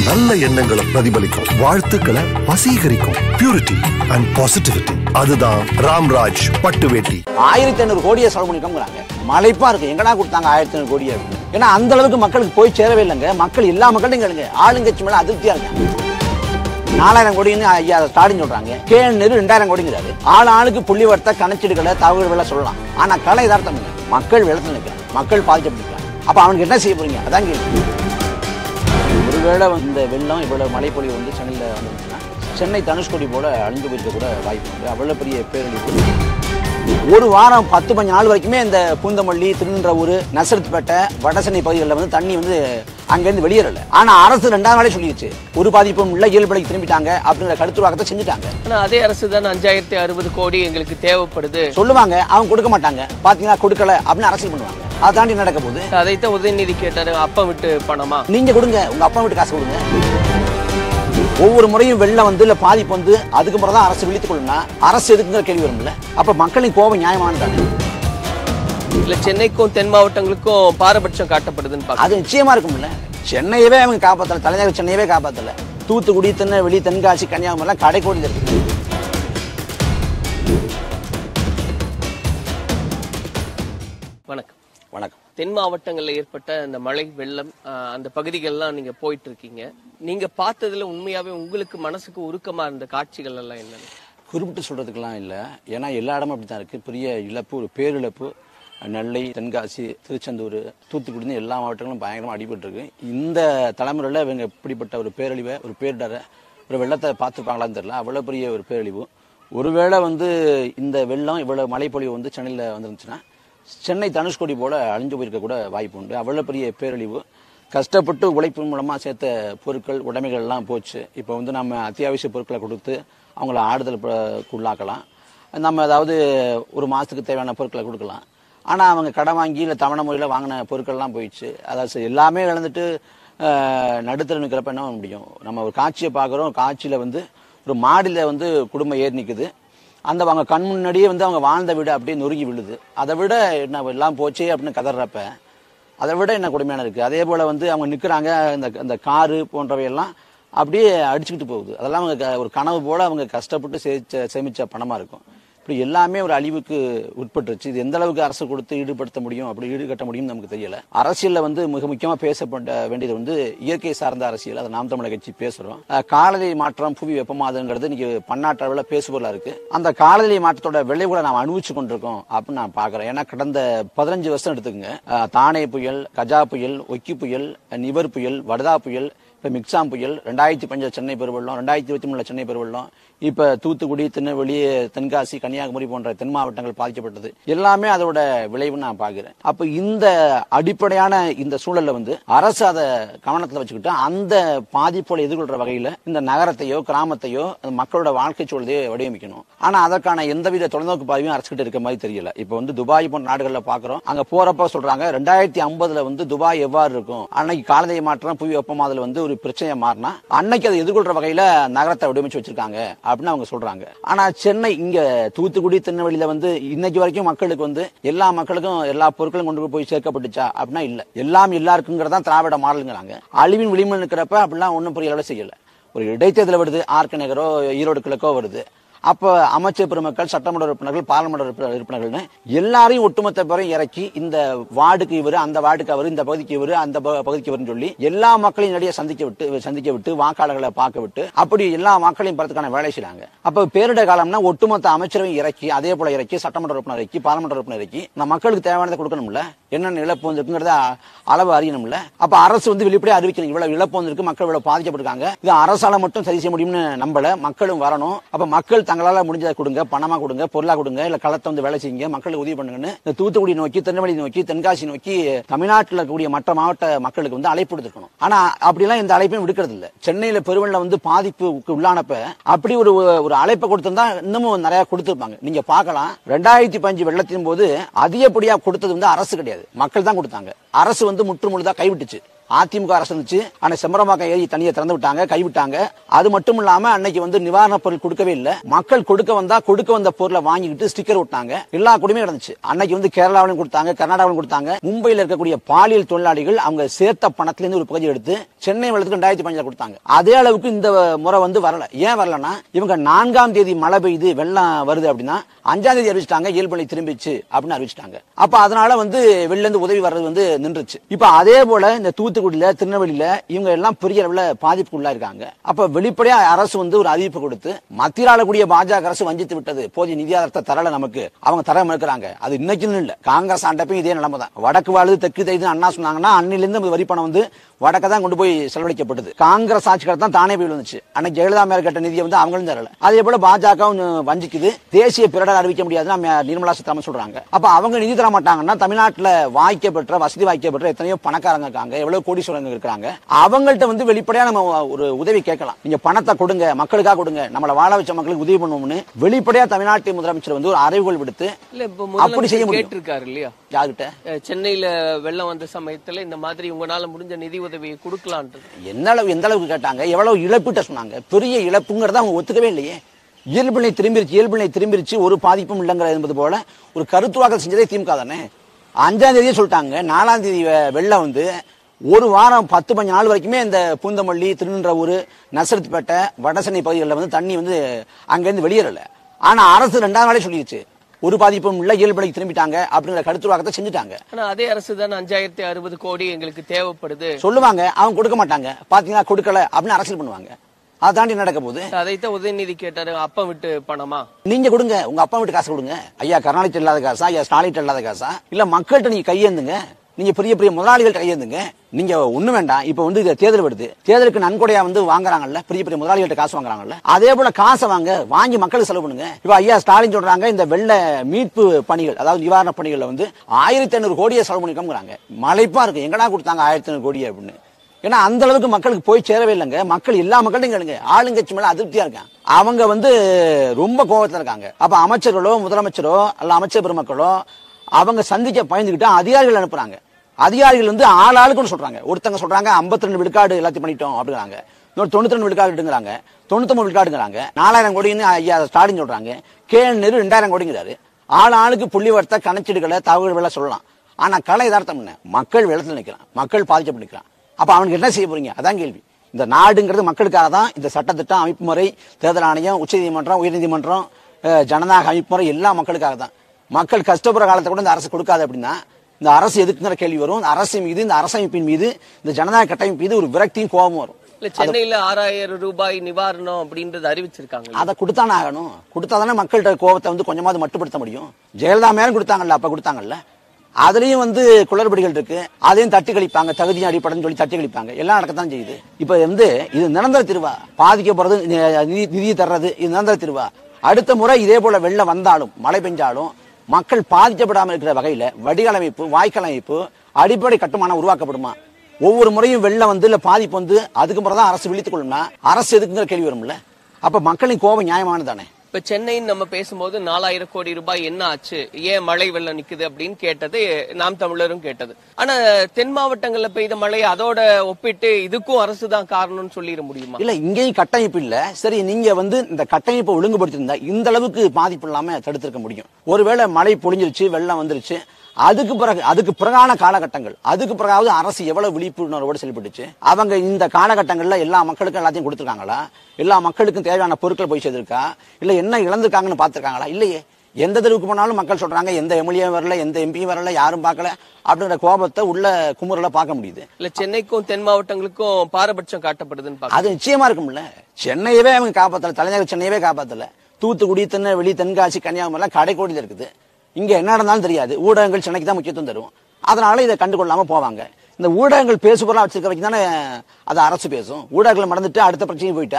நல்ல எண்ணங்களை பிரதிபலிக்கும் வாழ்த்துக்களை வசீகரிக்கும் பியூரிட்டி அண்ட் பாசிட்டிவிட்டி அதுதான் ராம்ராஜ் பட்டு வேட்டி ஆயிரத்தி ஐநூறு கோடியை செலவு பண்ணிக்கோங்கிறாங்க மலைப்பா இருக்கு எங்கடா கொடுத்தாங்க ஆயிரத்தி ஐநூறு கோடியை அப்படின்னு. ஏன்னா அந்த அளவுக்கு மக்களுக்கு போய் சேரவே இல்லைங்க மக்கள் எல்லா மக்களையும் கேளுங்க ஆளுங்கட்சி மேல அதிருப்தியா இருக்காங்க நாலாயிரம் கோடின்னு ஐயா ஸ்டாலின் சொல்றாங்க கே நேரு ரெண்டாயிரம் கோடிங்கிறாரு ஆள் ஆளுக்கு புள்ளி வர்த்த கணச்சீடுகளை தகவல்களை சொல்லலாம் ஆனா கலை யதார்த்தம் இல்லை. மக்கள் வெள்ளத்தில் நிற்கிறாங்க மக்கள் பாதிக்கப்பட்டிருக்காங்க அப்ப அவனுக்கு என்ன செய்ய போறீங்க அதான் கேள்வி ஒருவேளை இந்த வெள்ளம் இவ்வளவு மழைப்பொழிவு வந்து சென்னையில் வந்துருச்சுன்னா சென்னை தனுஷ்கோடி போல அழிந்து போயிருக்க கூட வாய்ப்பு உண்டு அவ்வளோ பெரிய பேரழிவு ஒரு வாரம் பத்து பஞ்சு நாள் வரைக்குமே இந்த பூந்தமல்லி திருநின்றவூர் நசரத்பேட்டை வடசென்னை பகுதிகளில் வந்து தண்ணி வந்து அங்கேருந்து வெளியேறல ஆனா அரசு ரெண்டாவது நாளே சொல்லிடுச்சு ஒரு பாதிப்பும் இல்லை இயல்புலைக்கு திரும்பிட்டாங்க அப்படிங்கிற கருத்துருவாக்கத்தை செஞ்சுட்டாங்க ஆனா அதே அரசு தான் அஞ்சாயிரத்தி அறுபது கோடி எங்களுக்கு தேவைப்படுது சொல்லுவாங்க அவங்க கொடுக்க மாட்டாங்க பாத்தீங்கன்னா கொடுக்கல அப்படின்னு அரசியல் பண்ணுவாங்க அதை தாண்டி நடக்க போகுது அதைத்தான் உதயநிதி கேட்டாரு அப்பம் விட்டு பணமா நீங்க கொடுங்க உங்க அப்பா வீட்டு காசு கொடுங்க ஒவ்வொரு முறையும் வெள்ளம் வந்து இல்ல பாதிப்பு வந்து அதுக்கு பிறகு தான் அரசு விழித்துக் கொள்ளும்னா அரசு எதுக்குங்கிற கேள்வி வரும்ல அப்ப மக்களின் கோபம் நியாயமானதானே இல்ல சென்னைக்கும் தென் மாவட்டங்களுக்கும் பாரபட்சம் காட்டப்படுதுன்னு பாக்க அது நிச்சயமா இருக்கும்ல சென்னையவே அவங்க காப்பாத்தல தலைநகர் சென்னையவே காப்பாத்தல தூத்துக்குடி திருநெல்வேலி தென்காசி கன்னியாகுமரி எல்லாம் கடைக்கோடி இருக்கு வணக்கம் வணக்கம் தென் மாவட்டங்கள்ல ஏற்பட்ட அந்த மழை வெள்ளம் ஆஹ், அந்த பகுதிகள்லாம் நீங்க போயிட்டு இருக்கீங்க நீங்க பார்த்ததுல உண்மையாவே உங்களுக்கு மனசுக்கு உருக்கமா இருந்த காட்சிகள் எல்லாம் என்னன்னு குறிப்பிட்டு சொல்றதுக்கெல்லாம் இல்லை ஏன்னா எல்லா இடமும் அப்படித்தான் இருக்கு பெரிய இழப்பு ஒரு பேரிழப்பு நெல்லை தென்காசி திருச்செந்தூர் தூத்துக்குடின்னு எல்லா மாவட்டங்களும் பயங்கரமாக அடிபட்டிருக்கு இந்த தலைமுறையில் இவங்க இப்படிப்பட்ட ஒரு பேரழிவை ஒரு பேரிடரை ஒரு வெள்ளத்தை பார்த்துருப்பாங்களான்னு தெரியல அவ்வளோ பெரிய ஒரு பேரழிவு ஒருவேளை வந்து இந்த வெள்ளம் இவ்வளோ மழைப்பொழிவு வந்து சென்னையில் வந்துருந்துச்சுன்னா சென்னை தனுஷ்கோடி போல அழிஞ்சு போயிருக்க கூட வாய்ப்பு உண்டு அவ்வளோ பெரிய பேரழிவு கஷ்டப்பட்டு உழைப்பின் மூலமாக சேர்த்த பொருட்கள் உடைமைகள் எல்லாம் போச்சு இப்போ வந்து நம்ம அத்தியாவசிய பொருட்களை கொடுத்து அவங்கள ஆறுதல் ப- உள்ளாக்கலாம் நம்ம அதாவது ஒரு மாதத்துக்கு தேவையான பொருட்களை கொடுக்கலாம் ஆனால் அவங்க கடன் வாங்கி இல்லை தவணை முறையில் வாங்கின பொருட்கள்லாம் போயிடுச்சு அதாவது சரி, எல்லாமே இழந்துட்டு அஹ், நடுத்தர நிற்கிறப்ப என்ன பண்ண முடியும் நம்ம ஒரு காட்சியை பார்க்குறோம் காட்சியில் வந்து ஒரு மாடியில் வந்து குடும்பம் ஏறி நிற்குது அந்த அவங்க கண் முன்னாடியே வந்து அவங்க வாழ்ந்த வீடு அப்படியே நொறுங்கி விழுது அதை விட என்ன எல்லாம் போச்சே அப்படின்னு கதறப்ப அதை விட என்ன கொடுமையான இருக்கு அதே போல வந்து அவங்க நிக்கிறாங்க இந்த இந்த காரு போன்றவை எல்லாம் அப்படியே அடிச்சுக்கிட்டு போகுது அதெல்லாம் அவங்க க- ஒரு கனவு போல அவங்க கஷ்டப்பட்டு சேமிச்ச சேமிச்ச பணமா இருக்கும் இப்படி எல்லாமே ஒரு அழிவுக்கு உட்பட்டுருச்சு இது எந்த அளவுக்கு அரசு கொடுத்து ஈடுபடுத்த முடியும் அப்படி ஈடுகட்ட முடியும்னு நமக்கு தெரியல அரசியல்ல வந்து மிக முக்கியமா பேசப்பட வேண்டியது வந்து இயற்கை சார்ந்த அரசியல் அதை நாம் தமிழக கட்சி பேசுறோம் அஹ் காலநிலை மாற்றம் புவி வெப்பமாதங்கிறது இன்னைக்கு பன்னாட்டு அளவில் பேசுபொருளா இருக்கு அந்த காலநிலை மாற்றத்தோட விளைவுகளை நாம் அனுபவிச்சு கொண்டிருக்கோம் அப்படின்னு நான் பாக்குறேன் ஏன்னா கடந்த பதினஞ்சு வருஷம் எடுத்துக்கங்க அஹ் தானே புயல் கஜா புயல் ஒக்கி புயல் நிவர் புயல் வடதா புயல் இப்ப மிக்சாம் புயல் ரெண்டாயிரத்தி பஞ்ச சென்னை பெருவெள்ளம் ரெண்டாயிரத்தி இருபத்தி மூணுல சென்னை பெருவெள்ளம் இப்ப தூத்துக்குடி திருநெல்வேலி தென்காசி கன்னியாகுமரி போன்ற தென் மாவட்டங்கள் பாதிக்கப்பட்டது எல்லாமே அதோட விளைவு நான் பாக்குறேன் அப்ப இந்த அடிப்படையான இந்த சூழல்ல வந்து அரசு அதை கவனத்துல வச்சுக்கிட்டு அந்த பாதிப்புகளை எதிர்கொள்ற வகையில இந்த நகரத்தையோ கிராமத்தையோ அந்த மக்களோட வாழ்க்கை சூழலையோ வடிவமைக்கணும் ஆனா அதற்கான எந்தவித தொலைநோக்கு பார்வையும் அரசுகிட்ட இருக்க மாதிரி தெரியல இப்ப வந்து துபாய் போன்ற நாடுகள்ல பாக்குறோம் அங்க போறப்ப சொல்றாங்க ரெண்டாயிரத்தி ஐம்பதுல வந்து துபாய் எவ்வாறு இருக்கும் அன்னைக்கு காலநிலை மாற்றம் புவி வெப்பமாதல் வந்து ஒரு பிரச்சனையா மாறினா அன்னைக்கு அதை எதிர்கொள்ற வகையில நகரத்தை வடிவமைச்சு வச்சிருக்காங்க அப்படின்னு அவங்க சொல்றாங்க ஆனா சென்னை இங்க தூத்துக்குடி திருநெல்வேலியில வந்து இன்னைக்கு வரைக்கும் மக்களுக்கு வந்து எல்லா மக்களுக்கும் எல்லா பொருட்களும் கொண்டு போய் சேர்க்கப்பட்டுச்சா அப்படின்னா இல்ல எல்லாம் எல்லாருக்குங்கிறதா திராவிட மாடலுங்கிறாங்க அழிவின் விளிம்பில் நிற்கிறப்ப அப்படிலாம் ஒன்றும் பெரிய அளவில் செய்யல ஒரு இடைத்தேர்தல் வருது ஆர்க்க நகரோ ஈரோடு கிழக்கோ வருது அப்ப அமைச்சர் பெருமக்கள் சட்டமன்ற உறுப்பினர்கள் பாராளுமன்ற உறுப்பினர் உறுப்பினர்கள்னு எல்லாரையும் ஒட்டுமொத்த பேரையும் இறக்கி இந்த வார்டுக்கு இவர் அந்த வார்டுக்கு அவர் இந்த பகுதிக்கு இவர் அந்த ப- பகுதிக்கு இவர்னு சொல்லி எல்லா மக்களையும் நடிகை சந்திக்க விட்டு சந்திக்க விட்டு வாக்காளர்களை பார்க்க விட்டு அப்படி எல்லா மக்களையும் பெறதுக்கான வேலை செய்றாங்க அப்ப பேரிடர் காலம்னா ஒட்டுமொத்த அமைச்சரையும் இறக்கி அதே போல இறக்கி சட்டமன்ற உறுப்பினர் இறக்கி பாராளுமன்ற உறுப்பினர் இறக்கி இந்த மக்களுக்கு தேவையானதை கொடுக்கணும்ல என்னென்ன இழப்பு வந்திருக்குங்கிறத அளவு அறியணும்ல அப்ப அரசு வந்து வெளிப்படையா அறிவிக்கணும் இவ்வளவு இழப்பு வந்திருக்கு மக்கள் இவ்வளவு பாதிக்கப்பட்டிருக்காங்க இது அரசால மட்டும் சரி செய்ய முடியும்னு நம்பல மக்களும் வரணும் அப்ப மக்கள் தங்களால முடிஞ்சதை கொடுங்க பணமா கொடுங்க பொருளா கொடுங்க இல்ல களத்தை வந்து வேலை செய்யுங்க மக்களுக்கு உதவி பண்ணுங்கன்னு இந்த தூத்துக்குடி நோக்கி திருநெல்வேலி நோக்கி தென்காசி நோக்கி தமிழ்நாட்டில் இருக்கக்கூடிய மற்ற மாவட்ட மக்களுக்கு வந்து அழைப்பு விடுக்கணும் ஆனா அப்படிலாம் இந்த அழைப்பையும் விடுக்கிறது இல்ல சென்னையில பெருவெள்ள வந்து பாதிப்புக்கு உள்ளானப்ப அப்படி ஒரு ஒரு அழைப்பை கொடுத்திருந்தா இன்னமும் நிறைய கொடுத்திருப்பாங்க நீங்க பார்க்கலாம் ரெண்டாயிரத்தி பஞ்சு வெள்ளத்தின் போது அதிகப்படியா கொடுத்தது வந்து அரசு கிடையாது மக்கள் தான் கொடுத்தாங்க அரசு வந்து முற்று முழுதா கைவிட்டுச்சு அதிமுக அரசு இருந்துச்சு அன்னைக்கு செம்பரம்பாக்கம் ஏரி தண்ணியை திறந்து விட்டாங்க கைவிட்டாங்க அது மட்டும் இல்லாம அன்னைக்கு வந்து நிவாரணப் பொருள் கொடுக்கவே இல்லை மக்கள் கொடுக்க வந்தா கொடுக்க வந்த பொருளை வாங்கிக்கிட்டு ஸ்டிக்கர் விட்டாங்க எல்லா குடியுமே நடந்துச்சு அன்னைக்கு வந்து கேரளாவிலும் கொடுத்தாங்க கர்நாடகாவிலும் கொடுத்தாங்க மும்பையில் இருக்கக்கூடிய பாலியல் தொழிலாளிகள் அவங்க சேர்த்த பணத்துல இருந்து ஒரு பகுதி எடுத்து சென்னை வெள்ளத்துக்கு ரெண்டாயிரத்தி பதினஞ்சுல கொடுத்தாங்க அதே அளவுக்கு இந்த முறை வந்து வரல ஏன் வரலன்னா இவங்க நான்காம் தேதி மழை பெய்யுது வெள்ளம் வருது அப்படின்னா அஞ்சாம் தேதி அறிவிச்சிட்டாங்க இயல்பு நிலை திரும்பிச்சு அப்படின்னு அறிவிச்சிட்டாங்க அப்ப அதனால வந்து வெளில இருந்து உதவி வர்றது வந்து நின்றுச்சு இப்ப அதே போல இந்த தூத்துக்குடியில திருநெல்வேலியில இவங்க எல்லாம் பெரிய அளவுல பாதிப்புக்குள்ளா இருக்காங்க அப்ப வெளிப்படையா அரசு வந்து ஒரு அறிவிப்பு கொடுத்து மத்தியில் ஆளக்கூடிய பாஜக அரசு வஞ்சித்து விட்டது போதிய நிதி ஆதாரத்தை தரல நமக்கு அவங்க தர மறுக்கிறாங்க அது இன்னைக்குன்னு இல்ல காங்கிரஸ் ஆண்டப்பையும் இதே நிலைமை தான் வடக்கு வாழுது தெற்கு தைது அண்ணா சொன்னாங்கன்னா அன்னிலிருந்து இந்த வரி பணம் வந்து வடக்க தான் கொண்டு போய் செலவழிக்கப்பட்டது காங்கிரஸ் ஆட்சிக்கார தான் தானே போய் விழுந்துச்சு அன்னைக்கு ஜெயலலிதா மேல கட்ட நிதியை வந்து அவங்களும் தரல அதே போல பாஜக வஞ்சிக்குது தேசிய பிரடர் அறிவிக்க முடியாதுன்னு நம்ம நிர்மலா சீதாராமன் சொல்றாங்க அப்ப அவங்க நிதி தர மாட்டாங்கன்னா தமிழ்நாட்டுல வாய்க்க பெற்ற வசதி வாய்க்க பெற்ற எத்தனையோ பணக்காரங்க இருக்காங்க எவ்வளவு கோடீஸ்வரங்க இருக்காங்க அவங்கள்ட்ட வந்து வெளிப்படையா நம்ம ஒரு உதவி கேட்கலாம் நீங்க பணத்தை கொடுங்க மக்களுக்காக கொடுங்க நம்மள வாழ வச்ச மக்களுக்கு உதவி பண்ணுவோம்னு வெளிப்படையா தமிழ்நாட்டு முதலமைச்சர் வந்து ஒரு அறிவுகள் விடுத்து இல்ல இப்ப அப்படி செய்ய முதலமைச்சர் முடியும். கேட்டிருக்காரு இல்லையா யாருகிட்ட அஹ் சென்னையில வெள்ளம் வந்த சமயத்துல இந்த மாதிரி உங்களால முடிஞ்ச நிதி உதவியை கொடுக்கலான்றது என்ன அளவு எந்த அளவுக்கு கேட்டாங்க எவ்வளவு இழப்பீட்ட சொன்னாங்க பெரிய இழப்புங்கிறத அவங்க ஒத்துக்கவே இல்லையே இயல்பினை திரும்பிருச்சு இயல்பினை திரும்பிருச்சு ஒரு பாதிப்பும் இல்லைங்கிற என்பது போல ஒரு கருத்துவாக்கல் செஞ்சதே திமுக தானே அஞ்சாம் தேதியே சொல்லிட்டாங்க நாலாம் தேதி வெ- வெள்ளம் வந்து ஒரு வாரம் பத்து பஞ்சு நாள் வரைக்குமே இந்த பூந்தமல்லி திருநின்றவூர் நசரத்துப்பேட்டை வடசென்னை பகுதிகளில் வந்து தண்ணி வந்து அங்கேருந்து வெளியேறல ஆனா அரசு ரெண்டாவது நாளே சொல்லிடுச்சு ஒரு பாதிப்பும் இல்லை இயல்புலைக்கு திரும்பிட்டாங்க அப்படிங்கிற கருத்துவாக்கத்தை செஞ்சுட்டாங்க ஆனா அதே அரசு தான் அஞ்சாயிரத்தி அறுபது கோடி எங்களுக்கு தேவைப்படுது சொல்லுவாங்க அவங்க கொடுக்க மாட்டாங்க பாத்தீங்களா கொடுக்கல அப்படின்னு அரசியல் பண்ணுவாங்க அதை தாண்டி நடக்க போகுது அதைத்தான் உதயநிதி கேட்டாரு அப்பம் விட்டு பணமா நீங்க கொடுங்க உங்க அப்பா வீட்டு காசு கொடுங்க ஐயா கருணாநிதி இல்லாத காசா ஐயா ஸ்டாலின் இல்லாத காசா இல்ல மக்கள்கிட்ட நீங்க கையேந்துங்க நீங்க பெரிய பெரிய முதலாளிகள் கையேந்துங்க நீங்க ஒண்ணு வேண்டாம் இப்ப வந்து இது தேர்தல் வருது தேர்தலுக்கு நன்கொடையா வந்து வாங்குறாங்கல்ல பெரிய பெரிய முதலாளிகள்ட்ட காசு வாங்குறாங்கல்ல அதே போல காசை வாங்க வாங்கி மக்களுக்கு செலவு பண்ணுங்க இப்ப ஐயா ஸ்டாலின் சொல்றாங்க இந்த வெள்ள மீட்பு பணிகள் அதாவது நிவாரண பணிகள்ல வந்து ஆயிரத்தி ஐநூறு கோடியை செலவு பண்ணிருக்கோங்கிறாங்க மலைப்பா இருக்கு எங்கடா கொடுத்தாங்க ஆயிரத்தி ஐநூறு கோடி அப்படின்னு ஏன்னா அந்த அளவுக்கு மக்களுக்கு போய் சேரவே இல்லைங்க மக்கள் எல்லா மக்கள்டையும் கேளுங்க ஆளுங்கட்சி மேல அதிருப்தியா இருக்காங்க அவங்க வந்து ரொம்ப கோபத்துல இருக்காங்க அப்ப அமைச்சர்களோ முதலமைச்சரோ அல்ல அமைச்சர் பெருமக்களோ அவங்க சந்திக்க பயந்துகிட்டு அதிகாரிகள் அனுப்புறாங்க அதிகாரிகள் வந்து ஆள் ஆளுக்குன்னு சொல்றாங்க ஒருத்தங்க சொல்றாங்க 52 ரெண்டு விழுக்காடு எல்லாத்தையும் பண்ணிட்டோம் அப்படிங்கிறாங்க இன்னொரு தொண்ணூத்தி ரெண்டு விழுக்காடுங்கிறாங்க தொண்ணூத்தொம்பது விழுக்காடுங்கிறாங்க நாலாயிரம் கோடின்னு ஐயா ஸ்டாலின் சொல்றாங்க கே நேரு ரெண்டாயிரம் கோடிங்கிறாரு ஆள் ஆளுக்கு புள்ளி வர்த்த கணச்சீடுகளை தகவல்களை சொல்லலாம் ஆனா கலை யதார்த்தம் என்ன மக்கள் வெள்ளத்தில் நிற்கிறான் மக்கள் பாதிக்கப்பட்டு நிற்கிறான் அப்ப அவனுக்கு என்ன செய்ய போறீங்க அதான் கேள்வி இந்த நாடுங்கிறது மக்களுக்காக தான் இந்த சட்டத்திட்டம் அமைப்பு முறை தேர்தல் ஆணையம் உச்சநீதிமன்றம் உயர்நீதிமன்றம் அஹ், ஜனநாயக அமைப்பு முறை எல்லா மக்களுக்காக தான் மக்கள் கஷ்டப்படுற காலத்தை கூட இந்த அரசு கொடுக்காது அப்படின்னா இந்த அரசு எதுக்குங்கிற கேள்வி வரும் இந்த அரசு மீது இந்த அரசமைப்பின் மீது இந்த ஜனநாயக கட்டமைப்பு மீது ஒரு விரக்தியும் கோபமும் வரும் இல்ல சென்னையில ஆறாயிரம் ரூபாய் நிவாரணம் அப்படின்றது அறிவிச்சிருக்காங்க அதை கொடுத்தானே ஆகணும் கொடுத்தாதானே மக்கள்கிட்ட கோபத்தை வந்து கொஞ்சமாவது மட்டுப்படுத்த முடியும் ஜெயலலிதா மேலும் கொடுத்தாங்கல்ல அப்ப கொடுத்தாங்கல்ல அதுலயும் வந்து குளறுபடிகள் இருக்கு அதையும் தட்டி கழிப்பாங்க தகுதியின் அடிப்படைன்னு சொல்லி தட்டி கழிப்பாங்க எல்லாம் நடக்கத்தான் செய்யுது இப்ப வந்து இது நிரந்தர திருவா பாதிக்கப்படுறது நி- நிதி நிதி தர்றது இது நிரந்தர திருவா அடுத்த முறை இதே போல வெள்ளம் வந்தாலும் மழை பெஞ்சாலும் மக்கள் பாதிக்கப்படாமல் இருக்கிற வகையில வடிகால் அமைப்பு வாய்க்கால் அமைப்பு அடிப்படை கட்டுமானம் உருவாக்கப்படுமா ஒவ்வொரு முறையும் வெள்ளம் வந்து இல்ல பாதிப்பு வந்து அதுக்கு முறை தான் அரசு விழித்துக் கொள்ளும்னா அரசு எதுக்குங்கிற கேள்வி வரும்ல அப்ப மக்களின் கோபம் நியாயமானது தானே இப்ப சென்னைன்னு நம்ம பேசும்போது நாலாயிரம் கோடி ரூபாய் என்ன ஆச்சு ஏன் மழை வெள்ளம் நிக்குது அப்படின்னு கேட்டது நாம் தமிழரும் கேட்டது ஆனா தென் மாவட்டங்கள்ல பெய்த மழை அதோட ஒப்பிட்டு இதுக்கும் அரசு தான் காரணம்னு சொல்லிட முடியுமா இல்ல இங்கேயும் கட்டமைப்பு இல்ல சரி நீங்க வந்து இந்த கட்டமைப்பை ஒழுங்குபடுத்திருந்தா இந்த அளவுக்கு பாதிப்பு இல்லாம தடுத்திருக்க முடியும் ஒருவேளை மழை பொழிஞ்சிருச்சு வெள்ளம் வந்துருச்சு அதுக்கு பிறகு அதுக்கு பிறகான காலகட்டங்கள் அதுக்கு பிறகாவது அரசு எவ்வளவு விழிப்புணர்வோடு செயல்பட்டுச்சு அவங்க இந்த காலகட்டங்கள்ல எல்லா மக்களுக்கும் எல்லாத்தையும் கொடுத்துருக்காங்களா எல்லா மக்களுக்கும் தேவையான பொருட்கள் போய் சேர்ந்திருக்கா இல்ல என்ன இழந்திருக்காங்கன்னு பார்த்திருக்காங்களா இல்லையே எந்த தெருவுக்கு போனாலும் மக்கள் சொல்றாங்க எந்த எம்எல்ஏ வரல எந்த எம்பியும் வரல யாரும் பார்க்கல அப்படிங்கிற கோபத்தை உள்ள குமுறல பார்க்க முடியுது இல்ல சென்னைக்கும் தென் மாவட்டங்களுக்கும் பாரபட்சம் காட்டப்படுதுன்னு பாக்க அது நிச்சயமா இருக்கும்ல சென்னையவே அவங்க காப்பாத்தல தலைநகர் சென்னையவே காப்பாத்தல தூத்துக்குடி திருநெல்வேலி தென்காசி கன்னியாகுமரி கடைக்கோடியில் இருக்குது இங்க என்ன நடந்தாலும் தெரியாது ஊடகங்கள் சென்னைக்கு தான் முக்கியத்துவம் தரும் அதனால இதை கண்டுகொள்ளாம போவாங்க இந்த ஊடகங்கள் பேசுபொருளா வச்சிருக்க வரைக்கும் தானே அது அரசு பேசும் ஊடகங்கள் மறந்துட்டு அடுத்த பிரச்சனையும் போயிட்டா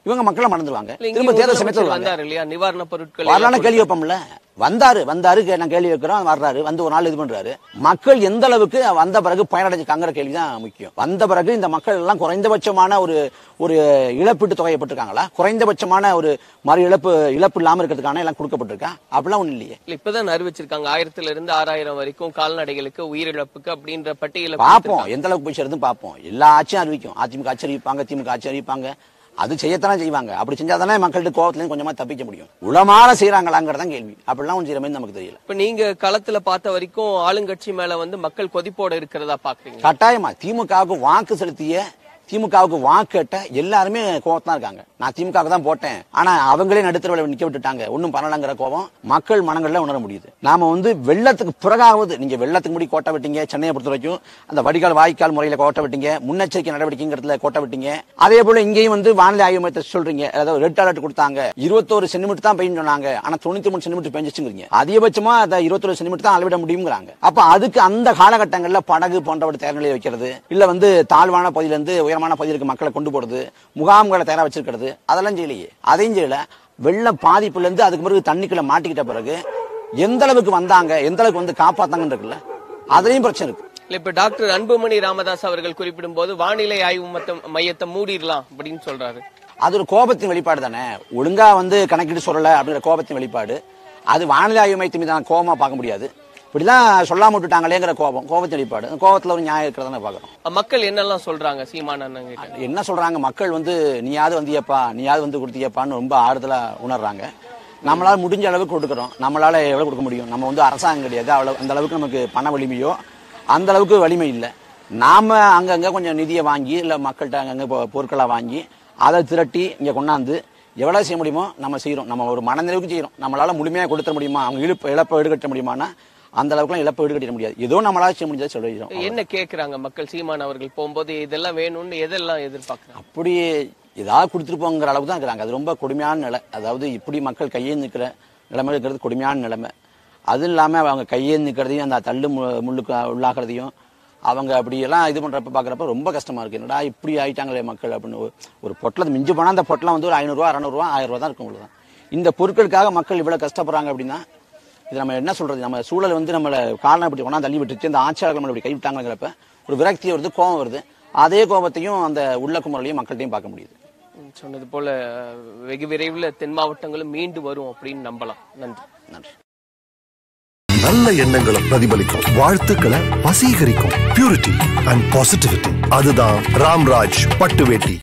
இவங்க மக்களை மறந்துடுவாங்க இல்ல, திரும்ப இங்கேயும் தேர்தல் சமயத்தில் முதலமைச்சர் வருவாங்க வந்தாரு இல்லையா நிவாரண பொருட்கள் வரலான எல்லாம் கேள்வி வைப்போம்ல வந்தாரு வந்தாரு கே- நான் கேள்வி வைக்கிறோம் வர்றாரு வந்து ஒரு நாள் இது பண்றாரு மக்கள் எந்த அளவுக்கு வந்த பிறகு பயனடைஞ்சிருக்காங்கிற கேள்வி தான் முக்கியம் வந்த பிறகு இந்த மக்கள் எல்லாம் குறைந்தபட்சமான ஒரு ஒரு இழப்பீட்டு தொகையை பெற்றிருக்காங்களா குறைந்தபட்சமான ஒரு மறு இழப்பு இழப்பு இல்லாம இருக்கிறதுக்கான எல்லாம் கொடுக்கப்பட்டிருக்கா அப்படிலாம் ஒண்ணு இல்லையே இல்ல, இப்பதான் அறிவிச்சிருக்காங்க ஆயிரத்துல இருந்து ஆறாயிரம் வரைக்கும் கால்நடைகளுக்கு உயிரிழப்புக்கு அப்படின்ற பட்டியல பார்ப்போம் எந்த அளவுக்கு போய் சேருதுன்னு பார்ப்போம் எல்லா ஆட்சியும் அறிவிக்கும் அதிமுக ஆட்சி அறிவிப்பாங்க திமுக ஆட்சி அறிவிப்பாங்க அது செய்யத்தானே செய்வாங்க அப்படி செஞ்சாதானே மக்கள்கிட்ட கோவத்துலேருந்து கொஞ்சமா தப்பிக்க முடியும் உளமாற செய்யறாங்களாங்கிறதான் கேள்வி அப்படிலாம் ஒன்று செய்யற மாதிரி நமக்கு தெரியல இப்ப நீங்க களத்துல பார்த்த வரைக்கும் ஆளுங்கட்சி மேல வந்து மக்கள் கொதிப்போட இருக்கிறதா பாக்குறீங்க கட்டாயமா திமுகவுக்கு வாக்கு செலுத்திய திமுகவுக்கு வாக்கு கேட்ட எல்லாருமே கோவத்தான் இருக்காங்க நான் திமுக தான் போட்டேன் ஆனா அவங்களே நடுத்தரவில் நிக்க விட்டுட்டாங்க ஒன்னும் பண்ணலங்கிற கோபம் மக்கள் மனங்கள்ல உணர முடியுது நாம வந்து வெள்ளத்துக்கு பிறகாவது நீங்க வெள்ளத்துக்கு முடி கோட்டை விட்டீங்க சென்னையை பொறுத்த வரைக்கும் அந்த வடிகால் வாய்க்கால் முறையில கோட்டை விட்டீங்க முன்னெச்சரிக்கை நடவடிக்கைங்கிறதுல கோட்டை விட்டீங்க அதே போல இங்கேயும் வந்து வானிலை ஆய்வு மையத்தை சொல்றீங்க அதாவது ரெட் அலர்ட் கொடுத்தாங்க இருபத்தோரு சென்டிமீட்டர் தான் பெய்யும் சொன்னாங்க ஆனா தொண்ணூத்தி மூணு சென்டிமீட்டர் பெஞ்சிச்சுங்கிறீங்க அதிகபட்சமா அந்த இருபத்தொரு சென்டிமீட்டர் தான் அளவிட முடியுங்கிறாங்க அப்ப அதுக்கு அந்த காலகட்டங்கள்ல படகு போன்றவற்றை தயார் நிலையை வைக்கிறது இல்ல வந்து தாழ்வான பகுதியில இருந்து உயரமான பகுதிகளுக்கு மக்களை கொண்டு போறது முகாம்களை தயாரா வச்சிருக்கிறது அதெல்லாம் செய்யலையே அதையும் செய்யல வெள்ள பாதிப்புல இருந்து அதுக்கு பிறகு தண்ணிக்குள்ள மாட்டிக்கிட்ட பிறகு எந்த அளவுக்கு வந்தாங்க எந்த அளவுக்கு வந்து காப்பாத்தாங்கன்னு இருக்குல்ல அதுலயும் பிரச்சனை இருக்கு இல்ல இப்ப டாக்டர் அன்புமணி ராமதாஸ் அவர்கள் குறிப்பிடும் போது வானிலை ஆய்வு மத்த- மையத்தை மூடிடலாம் அப்படின்னு சொல்றாரு அது ஒரு கோபத்தின் வெளிப்பாடு தானே ஒழுங்கா வந்து கணக்கிட்டு சொல்லல அப்படிங்கிற கோபத்தின் வெளிப்பாடு அது வானிலை ஆய்வு மையத்தின் மீதான கோபமா பார்க்க முடியாது இப்படிலாம் சொல்லாம விட்டுட்டாங்களேங்கிற கோபம் கோபத்தின் வெளிப்பாடு அந்த கோபத்துல ஒரு நியாயம் இருக்கிறதானே பார்க்கறோம் மக்கள் என்னெல்லாம் சொல்றாங்க சீமான் அண்ணன் கிட்ட என்ன சொல்றாங்க மக்கள் வந்து நீயாவது வந்தியப்பா நீயாவது வந்து கொடுத்தியப்பான்னு ரொம்ப ஆறுதலா உணர்றாங்க நம்மளால முடிஞ்ச அளவுக்கு கொடுக்குறோம் நம்மளால எவ்வளவு கொடுக்க முடியும் நம்ம வந்து அரசாங்கம் கிடையாது அவ்வளவு அந்த அளவுக்கு நமக்கு பண வலிமையோ அந்த அளவுக்கு வலிமை இல்லை நாம அங்கங்க கொஞ்சம் நிதியை வாங்கி இல்ல மக்கள்கிட்ட அங்கங்க பொ- பொருட்களை வாங்கி அதை திரட்டி இங்க கொண்டாந்து எவ்வளவு செய்ய முடியுமோ நம்ம செய்யறோம் நம்ம ஒரு மனநிறைவுக்கு செய்யறோம் நம்மளால முழுமையா கொடுத்துட முடியுமா அவங்க இழுப்பு இழப்பை ஈடுகட்ட முடியுமானா அந்த அளவுக்குலாம் இழப்பை ஈடுகட்ட முடியாது ஏதோ நம்மளால செய்ய முடிஞ்சதை சொல்லிடுறோம் என்ன கேக்குறாங்க மக்கள் சீமான் அவர்கள் போகும்போது இதெல்லாம் வேணும்னு எதெல்லாம் எதிர்பார்க்கறாங்க அப்படி ஏதாவது கொடுத்துட்டு போங்கிற அளவுக்கு தான் இருக்கிறாங்க அது ரொம்ப கொடுமையான நிலை அதாவது இப்படி மக்கள் கையே நிற்கிற நிலைமை இருக்கிறது கொடுமையான நிலைமை அதுவும் இல்லாமல் அவங்க கையே நிற்கிறதையும் அந்த தள்ளு மு- முள்ளுக்கு உள்ளாகிறதையும் அவங்க அப்படியெல்லாம் இது பண்ணுறப்ப பார்க்குறப்ப ரொம்ப கஷ்டமா இருக்கு என்னடா இப்படி ஆயிட்டாங்களே மக்கள் அப்படின்னு ஒரு- ஒரு பொட்டலத்தை மிஞ்சி போனால் அந்த பொட்டலம் வந்து ஒரு ஐநூறுரூவா அறநூறுவா ஆயிரம் ரூபா தான் இருக்கும் அவ்வளவுதான் இந்த பொருட்களுக்காக மக்கள் இவ்வளோ கஷ்டப்படுறாங்க அப்படின்னா இது நம்ம என்ன சொல்றது நம்ம சூழல் வந்து நம்மளை காரணம் இப்படி கொண்டா தள்ளி விட்டுச்சு இந்த ஆட்சியாளர்கள் நம்மளை இப்படி கைவிட்டாங்கிறப்ப ஒரு விரக்தி வருது கோபம் வருது அதே கோபத்தையும் அந்த உள்ள குமரலையும் மக்கள்கிட்டையும் பார்க்க முடியுது ம், சொன்னது போல வெகு விரைவில் தென் மாவட்டங்களும் மீண்டு வரும் அப்படின்னு நம்பலாம் நன்றி நன்றி நல்ல எண்ணங்களை பிரதிபலிக்கும் வாழ்த்துக்களை வசீகரிக்கும் பியூரிட்டி அண்ட் பாசிட்டிவிட்டி அதுதான் ராம்ராஜ் பட்டு வேட்டி